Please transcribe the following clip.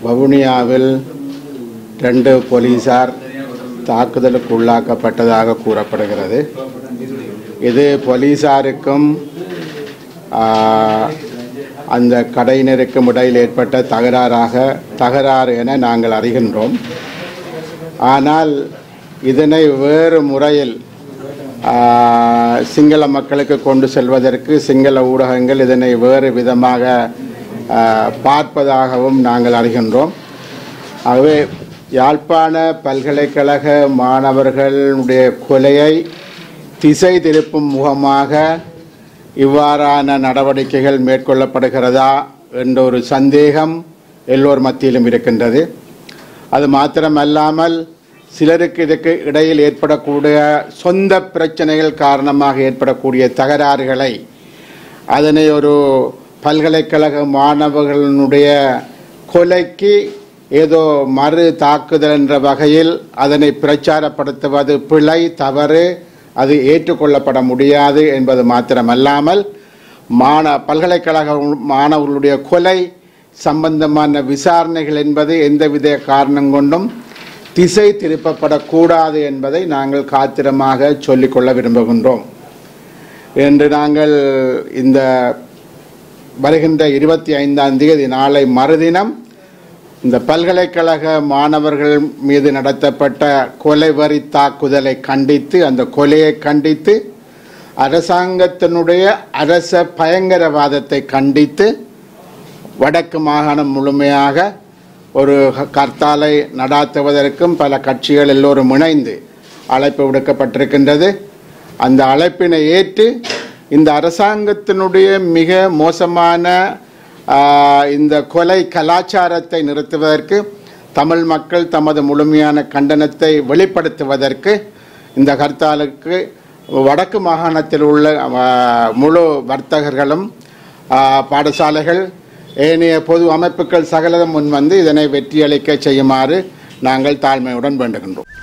வவுனியாவில் ரெண்டு போலீசார் தாக்குதலுக்கு உள்ளாக்கப்பட்டதாக கூறப்படுகிறது இது போலீசாருக்கும் ஆ, அந்த கடையினருக்கும் இடையில் ஏற்பட்ட தகராறாக தகராறு என நாங்கள் அறிகின்றோம் ஆனால் இதனை வேறு முறையில் ஆ, சிங்கள மக்களுக்கு கொண்டு செல்வதற்கு சிங்கள ஊடகங்கள் இதனை வேறு விதமாக ஆ, பார்ப்பதாகவும் நாங்கள் அறிகின்றோம் ஆகவே யாழ்ப்பாண பல்கலைக்கழக மாணவர்களுடைய கொலையை திசை திருப்பும் முகமாக இவ்வாறான நடவடிக்கைகள் மேற்கொள்ளப்படுகிறதா என்ற ஒரு சந்தேகம் எல்லோர் மத்தியிலும் இருக்கின்றது அது மாத்திரமல்லாமல் சிலருக்கு இதுக்கு இடையில் ஏற்படக்கூடிய சொந்த பிரச்சனைகள் காரணமாக ஏற்படக்கூடிய தகராறுகளை அதனை ஒரு பல்கலைக்கழக மாணவர்களுடைய கொலைக்கு ஏதோ மறு தாக்குதல் என்ற வகையில் அதனை பிரச்சாரப்படுத்துவது பிழை தவறு அது ஏற்றுக்கொள்ளப்பட முடியாது என்பது மாத்திரமல்லாமல் மாண பல்கலைக்கழக மாணவர்களுடைய கொலை சம்பந்தமான விசாரணைகள் என்பது எந்தவித காரணம் கொண்டும் திசை திருப்பப்படக்கூடாது என்பதை நாங்கள் காத்திரமாக சொல்லிக்கொள்ள விரும்புகின்றோம் என்று நாங்கள் இந்த வருகின்ற இருபத்தி ஐந்தாம் தேதி நாளை மறுதினம் இந்த பல்கலைக்கழக மாணவர்கள் மீது நடத்தப்பட்ட கொலை வரி தாக்குதலை கண்டித்து அந்த கொலையை கண்டித்து அரசாங்கத்தினுடைய அரச பயங்கரவாதத்தை கண்டித்து வடக்கு மாகாணம் முழுமையாக ஒரு கர்த்தாலை நடாத்துவதற்கும் பல கட்சிகள் எல்லோரும் இணைந்து அழைப்பு விடுக்கப்பட்டிருக்கின்றது அந்த அழைப்பினை ஏற்று இந்த அரசாங்கத்தினுடைய மிக மோசமான ஆ, இந்த கொலை கலாச்சாரத்தை நிறுத்துவதற்கு தமிழ் மக்கள் தமது முழுமையான கண்டனத்தை வெளிப்படுத்துவதற்கு இந்த ஹர்த்தாலுக்கு வடக்கு மாகாணத்தில் உள்ள ஆ, முழு வர்த்தகர்களும் ஆ, பாடசாலைகள் ஏனைய பொது அமைப்புகள் சகலதும் முன்வந்து இதனை வெற்றியளிக்க செய்யுமாறு நாங்கள் தாழ்மையுடன் வேண்டுகின்றோம்